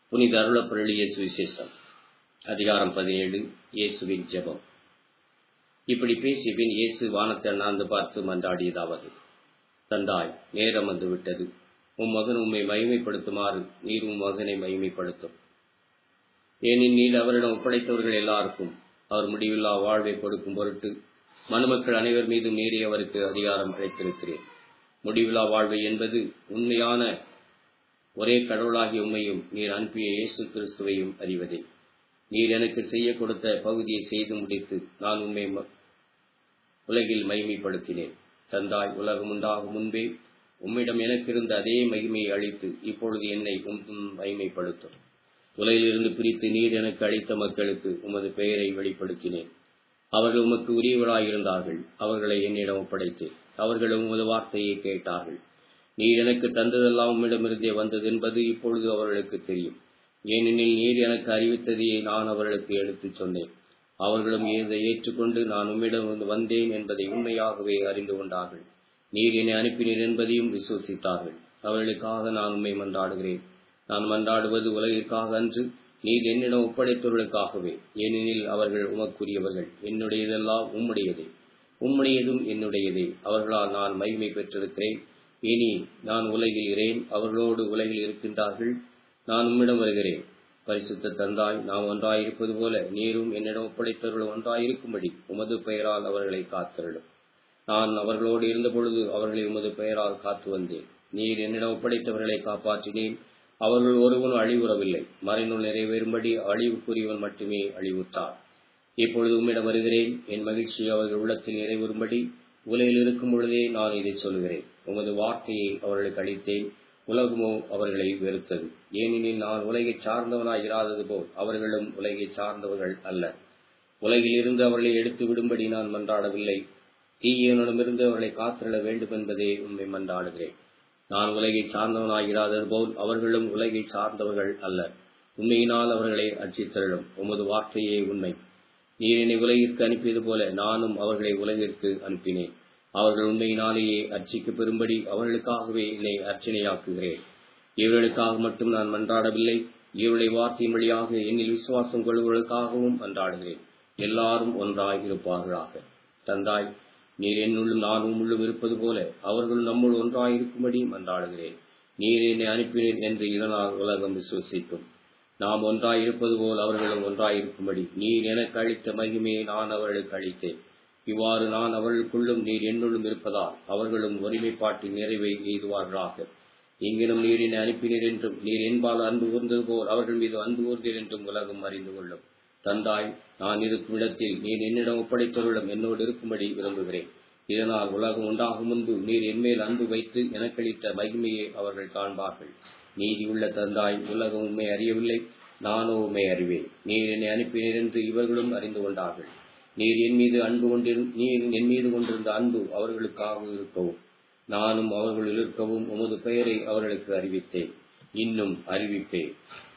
புனித அருளப்பருளிய சுவிசேஷம் அதிகாரம் பதினேழு இயேசுவின் ஜெபம் இப்படி பேசிய பின் இயேசு வானத்தை அண்ணாந்து பார்த்து மன்றாடியதாவது தந்தாய் நேரம் வந்து விட்டது உம் மகன் உம்மை மகிமைப்படுத்துமாறு நீர் உம் மகனை மகிமைப்படுத்தும் ஏனெனில் அவரிடம் ஒப்படைத்தவர்கள் எல்லாருக்கும் அவர் முடிவில்லா வாழ்வை கொடுக்கும் பொருட்டு மனுமக்கள் அனைவர் மீதும் மீறி அவருக்கு அதிகாரம் அளித்திருக்கிறேன் முடிவில்லா வாழ்வை என்பது உண்மையான ஒரே கடவுளாகிய உண்மையும் நீர் அனுப்பிய இயேசு கிறிஸ்துவையும் அறிவதே நீர் எனக்கு செய்ய கொடுத்த பகுதியை செய்து முடித்து நான் உண்மை உலகில் மகிமைப்படுத்தினேன் தந்தாய் உலகம் உண்டாகும் முன்பே உம்மிடம் எனக்கு இருந்த அதே மகிமையை அளித்து இப்பொழுது என்னை உம் மகிமைப்படுத்தும் உலகிலிருந்து பிரித்து நீர் எனக்கு அளித்த மக்களுக்கு உமது பெயரை வெளிப்படுத்தினேன் அவர்கள் உமக்கு உரியவராயிருந்தார்கள் அவர்களை என்னிடம் ஒப்படைத்தேன் அவர்கள் உமது வார்த்தையை கேட்டார்கள் நீர் எனக்கு தந்ததெல்லாம் உம்மிடமிருந்தே வந்தது என்பது இப்பொழுது அவர்களுக்கு தெரியும் ஏனெனில் நீர் எனக்கு அறிவித்ததையே நான் அவர்களுக்கு எடுத்துச் சொன்னேன் அவர்களும் இதை ஏற்றுக்கொண்டு நான் உம்மிடம் வந்தேன் என்பதை உண்மையாகவே அறிந்து கொண்டார்கள் நீர் என்னை அனுப்பினீர் என்பதையும் விசுவசித்தார்கள் அவர்களுக்காக நான் உண்மை மன்றாடுகிறேன் நான் மன்றாடுவது உலகிற்காக அன்று நீர் என்னிடம் ஒப்படைத்தவர்களுக்காகவே ஏனெனில் அவர்கள் உமக்குரியவர்கள் என்னுடையதெல்லாம் உம்முடையதே உம்முடையதும் என்னுடையதே அவர்களால் நான் மகிமை பெற்றிருக்கிறேன் இனி நான் உலகில் இரேன் அவர்களோடு உலகில் இருக்கின்றார்கள் நான் உம்மிடம் வருகிறேன் பரிசுத்த தந்தாய் நாம் ஒன்றாயிருப்பது போல நீரும் என்னிடம் ஒப்படைத்தவர்கள் ஒன்றாயிருக்கும்படி உமது பெயரால் அவர்களை காத்திருடும் நான் அவர்களோடு இருந்தபொழுது அவர்களை உமது பெயரால் காத்து வந்தேன் நீர் என்னிடம் ஒப்படைத்தவர்களை காப்பாற்றினேன் அவர்கள் ஒருவனும் அழிவுறவில்லை மறைநூல் நிறைவேறும்படி அழிவுக்குரியவன் மட்டுமே அழிவுற்றார் இப்பொழுது உம்மிடம் வருகிறேன் என் மகிழ்ச்சி அவர்கள் உள்ளத்தில் நிறைவேறும்படி உலகில் இருக்கும் பொழுதே நான் இதை சொல்கிறேன் உமது வார்த்தையை அவர்களுக்கு அளித்தேன் உலகமோ அவர்களை வெறுத்தது ஏனெனில் நான் உலகை சார்ந்தவனாய் இராதது போல் அவர்களும் உலகை சார்ந்தவர்கள் அல்ல உலகில் இருந்து அவர்களை எடுத்து விடும்படி நான் மன்றாடவில்லை தீயனிடமிருந்து அவர்களை காத்திரள வேண்டும் என்பதே உண்மை மன்றாடுகிறேன் நான் உலகை சார்ந்தவனாய் இராதது போல் அவர்களும் உலகை சார்ந்தவர்கள் அல்ல உண்மையினால் அவர்களை அச்சித்தருளும் உமது வார்த்தையே உண்மை நீர் என்னை உலகிற்கு அனுப்பியது போல நானும் அவர்களை உலகிற்கு அனுப்பினேன் அவர்கள் உண்மையினாலேயே அர்ச்சிக்கு பெறும்படி அவர்களுக்காகவே என்னை அர்ச்சனையாக்குகிறேன் இவர்களுக்காக மட்டும் நான் மன்றாடவில்லை இவருடைய வார்த்தையின் வழியாக என்னில் விசுவாசம் கொள்வதற்காகவும் மன்றாடுகிறேன் எல்லாரும் ஒன்றாய் இருப்பார்களாக தந்தாய் நீர் என்னுள்ளும் நானும் உள்ளும் இருப்பது போல அவர்கள் நம்முள் ஒன்றாய் இருக்கும்படி மன்றாடுகிறேன் நீர் என்னை அனுப்பினேன் என்று இதனால் உலகம் விசுவசிக்கும் நாம் ஒன்றாய் இருப்பது போல் அவர்களும் ஒன்றாய் இருக்கும்படி நீர் எனக்கு அளித்த மகிமையை நான் அவர்களுக்கு அளித்தேன் இவ்வாறு நான் அவர்களுக்குள்ளும் நீர் என்னுள்ளும் இருப்பதால் அவர்களும் ஒருமைப்பாட்டின் நிறைவை எய்துவார்களாக எங்கிலும் நீர் என்னை அனுப்பினீர் என்றும் நீர் என்பால் அன்பு கூர்ந்தது போல் அவர்கள் மீது அன்பு கூர்ந்தீர் என்றும் உலகம் அறிந்து கொள்ளும் தந்தாய் நான் இருக்கும் இடத்தில் நீர் என்னிடம் ஒப்படைத்தவரிடம் என்னோடு இருக்கும்படி விரும்புகிறேன் இதனால் உலகம் உண்டாகும் முன்பு நீர் என்மேல் அன்பு வைத்து எனக்களித்த மகிமையை அவர்கள் காண்பார்கள் நீதி உள்ள தந்தாய் உலகம் உண்மை அறியவில்லை நானோ உண்மை அறிவேன் நீர் என்னை அனுப்பினீர் என்று இவர்களும் அறிந்து கொண்டார்கள் நீர் என் மீது அன்பு கொண்டிரு நீர் என் மீது கொண்டிருந்த அன்பு அவர்களுக்காக இருக்கவும் நானும் அவர்களுள் இருக்கவும் உமது பெயரை அவர்களுக்கு அறிவித்தேன் இன்னும் அறிவிப்பேன்